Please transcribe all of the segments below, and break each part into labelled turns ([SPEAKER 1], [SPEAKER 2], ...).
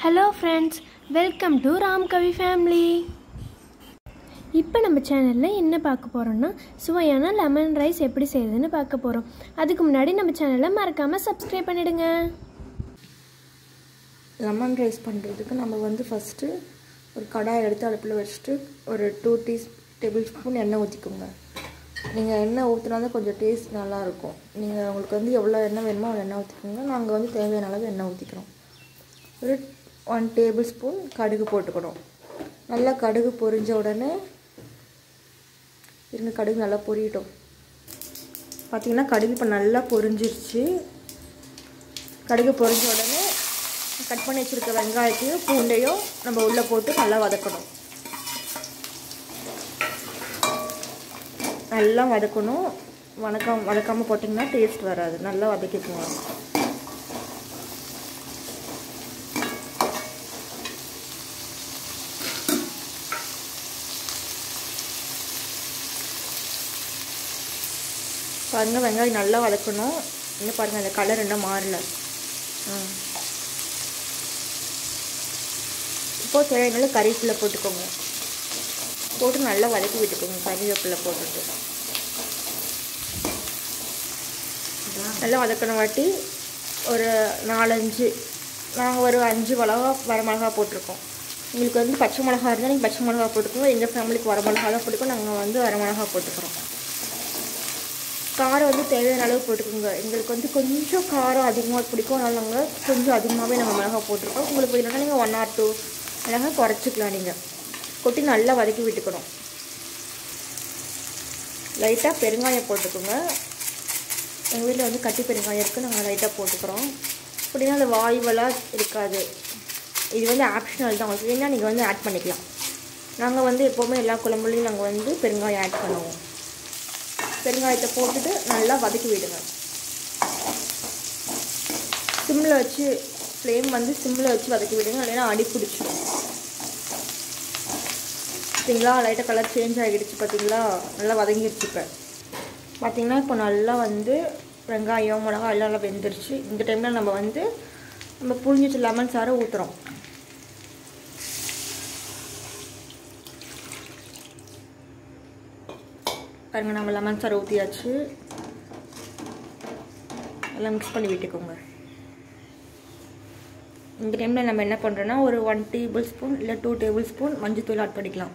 [SPEAKER 1] hello friends welcome to Ram Kavi family இப்போ நம்ம சேனலில் என்ன பார்க்க போகிறோம்னா சுவையான லெமன் ரைஸ் எப்படி செய்யுதுன்னு பார்க்க போகிறோம் அதுக்கு முன்னாடி நம்ம சேனலை மறக்காமல் சப்ஸ்கிரைப் பண்ணிடுங்க
[SPEAKER 2] லெமன் ரைஸ் பண்ணுறதுக்கு நம்ம வந்து ஃபஸ்ட்டு ஒரு கடாய் எடுத்து அடுப்பில் வச்சுட்டு ஒரு டூ டீ டேபிள் ஸ்பூன் எண்ணெய் ஊற்றிக்கோங்க நீங்கள் எண்ணெய் ஊற்றினா தான் கொஞ்சம் டேஸ்ட் நல்லாயிருக்கும் நீங்கள் உங்களுக்கு வந்து எவ்வளோ எண்ணெய் வேணுமோ அவ்வளோ எண்ணெய் ஊற்றிக்கோங்க நாங்கள் வந்து தேவையான அளவு எண்ணெய் ஊற்றிக்கிறோம் ஒரு ஒன் டேபிள் ஸ்பூன் கடுகு போட்டுக்கணும் நல்லா கடுகு பொரிஞ்ச உடனே இருங்க கடுகு நல்லா பொரியட்டும் பார்த்தீங்கன்னா கடுகு இப்போ நல்லா பொரிஞ்சிருச்சு கடுகு பொரிஞ்ச உடனே கட் பண்ணி வச்சுருக்க வெங்காயத்தையும் பூண்டையும் நம்ம உள்ளே போட்டு நல்லா வதக்கணும் நல்லா வதக்கணும் வதக்கம் வதக்காமல் போட்டிங்கன்னா டேஸ்ட் வராது நல்லா வதக்கிக்குவோம் பாருங்கள் வெங்காயம் நல்லா வதக்கணும் இன்னும் பாருங்கள் அந்த கலர் இன்னும் மாறல இப்போது தேவையான கறிவேப்பிலை போட்டுக்கோங்க போட்டு நல்லா வதக்கி விட்டுக்கோங்க கறிவேப்பிலை போட்டுட்டு நல்லா வதக்கின வாட்டி ஒரு நாலஞ்சு நாங்கள் ஒரு அஞ்சு மிளகா வர மிளகா போட்டிருக்கோம் உங்களுக்கு வந்து பச்சை மிளகா இருந்தால் நீங்கள் பச்சை மிளகா போட்டுக்கோங்க எங்கள் ஃபேமிலிக்கு வர மிளகா தான் போட்டுக்கோம் நாங்கள் வந்து வர மிளகா போட்டுக்கிறோம் காரம் வந்து தேவையான அளவு போட்டுக்கோங்க எங்களுக்கு வந்து கொஞ்சம் காரம் அதிகமாக பிடிக்கும் அதனால் நாங்கள் கொஞ்சம் அதிகமாகவே நாங்கள் மிளகா போட்டிருக்கோம் உங்களுக்கு வேணும்னா நீங்கள் ஒன் ஆர் டூ மிளகா குறைச்சிக்கலாம் நீங்கள் கொட்டி நல்லா வதக்கி விட்டுக்கணும் லைட்டாக பெருங்காயம் போட்டுக்கோங்க எங்கள் வீட்டில் வந்து கட்டி பெருங்காயம் இருக்குது நாங்கள் லைட்டாக போட்டுக்கிறோம் அப்படின்னா அந்த வாயுவெல்லாம் இருக்காது இது வந்து ஆப்ஷனல் தான் உங்களுக்கு வேணால் நீங்கள் வந்து ஆட் பண்ணிக்கலாம் நாங்கள் வந்து எப்போவுமே எல்லா குழம்புலையும் நாங்கள் வந்து பெருங்காயம் ஆட் பண்ணுவோம் பெருங்காயத்தை போட்டுட்டு நல்லா வதக்கி விடுங்க சிம்மில் வச்சு ஃப்ளேம் வந்து சிம்மில் வச்சு வதக்கி விடுங்க இல்லைன்னா அடி பிடிச்சிடும் பார்த்தீங்களா லைட்டாக கலர் சேஞ்ச் ஆகிடுச்சு பார்த்தீங்களா நல்லா வதங்கிடுச்சு இப்போ பார்த்தீங்கன்னா இப்போ நல்லா வந்து வெங்காயம் மிளகா எல்லாம் நல்லா வெந்துருச்சு இந்த டைமில் நம்ம வந்து நம்ம புழிஞ்சு வச்சு லெமன் சாரை ஊற்றுறோம் பாருங்கள் நம்ம லெமன் சார் ஊற்றியாச்சு எல்லாம் மிக்ஸ் பண்ணி விட்டுக்கோங்க இந்த டைமில் நம்ம என்ன பண்ணுறோன்னா ஒரு ஒன் டேபிள் ஸ்பூன் இல்லை டூ டேபிள் ஸ்பூன் மஞ்சத்தூள் ஆட் பண்ணிக்கலாம்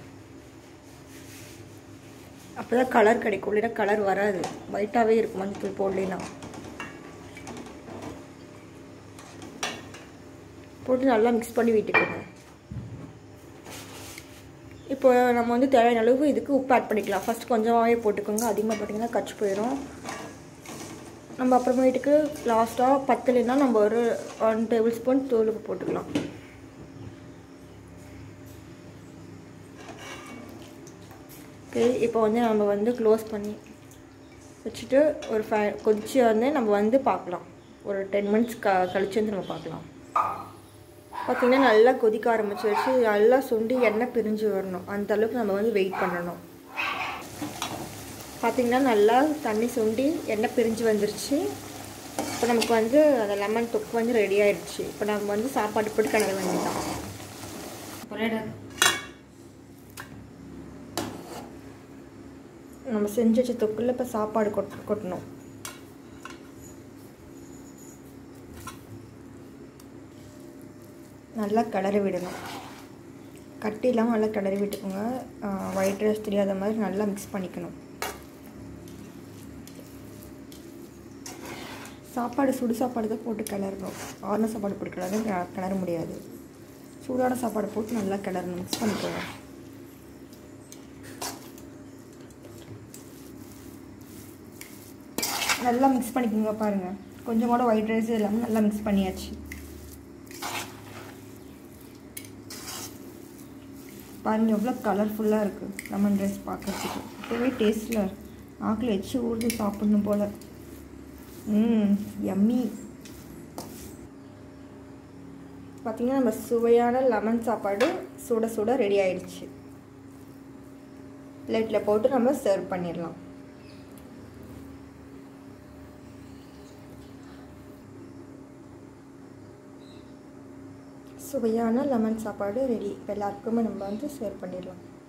[SPEAKER 2] அப்போ தான் கலர் கிடைக்கும் இல்லைன்னா கலர் வராது ஒயிட்டாகவே இருக்கும் மஞ்சத்தூள் போடலாம் போட்டு நல்லா மிக்ஸ் பண்ணி விட்டுக்கோங்க இப்போ நம்ம வந்து தேவையான அளவு இதுக்கு உப்பு ஆட் பண்ணிக்கலாம் ஃபஸ்ட் கொஞ்சமாகவே போட்டுக்கோங்க அதிகமாக போட்டிங்கன்னா கச்சு போயிடும் நம்ம அப்புறமேட்டுக்கு லாஸ்ட்டாக பத்துலனா நம்ம ஒரு ஒன் டேபிள் ஸ்பூன் தூள் உப்பு போட்டுக்கலாம் ஓகே இப்போ வந்து நம்ம வந்து க்ளோஸ் பண்ணி வச்சுட்டு ஒரு ஃபை கொஞ்சம் வந்து நம்ம வந்து பார்க்கலாம் ஒரு டென் மினிட்ஸ் க கழிச்சு வந்து நம்ம பார்க்கலாம் பார்த்திங்கன்னா நல்லா கொதிக்க ஆரம்பிச்சிருச்சு நல்லா சுண்டி எண்ணெய் பிரிஞ்சு வரணும் அந்த அளவுக்கு நம்ம வந்து வெயிட் பண்ணணும் பார்த்திங்கன்னா நல்லா தண்ணி சுண்டி எண்ணெய் பிரிஞ்சு வந்துருச்சு இப்போ நமக்கு வந்து அந்த லெமன் தொக்கு வந்து ரெடி ஆயிடுச்சு இப்போ நம்ம வந்து சாப்பாடு போட்டு கிளற வேண்டியதான் நம்ம செஞ்சு வச்ச தொக்குள்ள இப்போ சாப்பாடு கொட் கொட்டணும் நல்லா கிளறி விடணும் கட்டி இல்லாமல் நல்லா கிளறி விட்டுக்கோங்க ஒயிட் ரைஸ் தெரியாத மாதிரி நல்லா மிக்ஸ் பண்ணிக்கணும் சாப்பாடு சுடு சாப்பாடு தான் போட்டு கிளறணும் ஆறுன சாப்பாடு போட்டு கிளற கிளற முடியாது சூடான சாப்பாடு போட்டு நல்லா கிளறணும் மிக்ஸ் பண்ணிக்கோங்க நல்லா மிக்ஸ் பண்ணிக்கோங்க பாருங்கள் கொஞ்சம் கூட ஒயிட் ரைஸ் இல்லாமல் நல்லா மிக்ஸ் பண்ணியாச்சு பாருங்கள் எவ்வளோ கலர்ஃபுல்லாக இருக்குது லெமன் ரைஸ் பார்க்குறதுக்கு இப்போவே டேஸ்ட்டில் நாக்கில் வச்சு ஊறுது சாப்பிடணும் போல் ம் எம்மி பார்த்திங்கன்னா நம்ம சுவையான லெமன் சாப்பாடு சுட சுட ரெடி ஆயிடுச்சு பிளேட்டில் போட்டு நம்ம சர்வ் பண்ணிடலாம் சுவையான லெமன் சாப்பாடு ரெடி இப்போ எல்லாருக்குமே நம்ம வந்து சேர் பண்ணிடலாம்